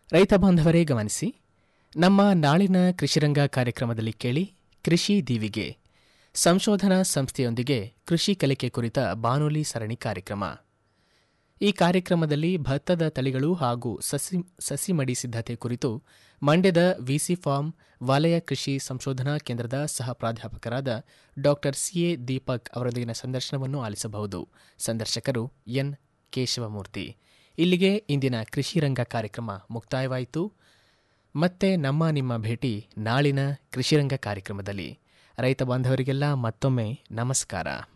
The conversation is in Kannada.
ರೈತ ಬಾಂಧವರೇ ಗಮನಿಸಿ ನಮ್ಮ ನಾಳಿನ ಕೃಷಿರಂಗ ಕಾರ್ಯಕ್ರಮದಲ್ಲಿ ಕೇಳಿ ಕೃಷಿ ದೀವಿಗೆ ಸಂಶೋಧನಾ ಸಂಸ್ಥೆಯೊಂದಿಗೆ ಕೃಷಿ ಕಲಿಕೆ ಕುರಿತ ಬಾನುಲಿ ಸರಣಿ ಕಾರ್ಯಕ್ರಮ ಈ ಕಾರ್ಯಕ್ರಮದಲ್ಲಿ ಭತ್ತದ ತಳಿಗಳು ಹಾಗೂ ಸಸಿ ಸಸಿ ಮಡಿ ಸಿದ್ಧತೆ ಕುರಿತು ಮಂಡ್ಯದ ವಿಸಿ ಫಾರ್ಮ್ ವಲಯ ಕೃಷಿ ಸಂಶೋಧನಾ ಕೇಂದ್ರದ ಸಹ ಪ್ರಾಧ್ಯಾಪಕರಾದ ಡಾಕ್ಟರ್ ಸಿಎ ದೀಪಕ್ ಅವರೊಂದಿಗಿನ ಸಂದರ್ಶನವನ್ನು ಆಲಿಸಬಹುದು ಸಂದರ್ಶಕರು ಎನ್ ಕೇಶವಮೂರ್ತಿ ಇಲ್ಲಿಗೆ ಇಂದಿನ ಕೃಷಿ ರಂಗ ಕಾರ್ಯಕ್ರಮ ಮುಕ್ತಾಯವಾಯಿತು ಮತ್ತೆ ನಮ್ಮ ನಿಮ್ಮ ಭೇಟಿ ನಾಳಿನ ಕೃಷಿರಂಗ ಕಾರ್ಯಕ್ರಮದಲ್ಲಿ ರೈತ ಬಾಂಧವರಿಗೆಲ್ಲ ಮತ್ತೊಮ್ಮೆ ನಮಸ್ಕಾರ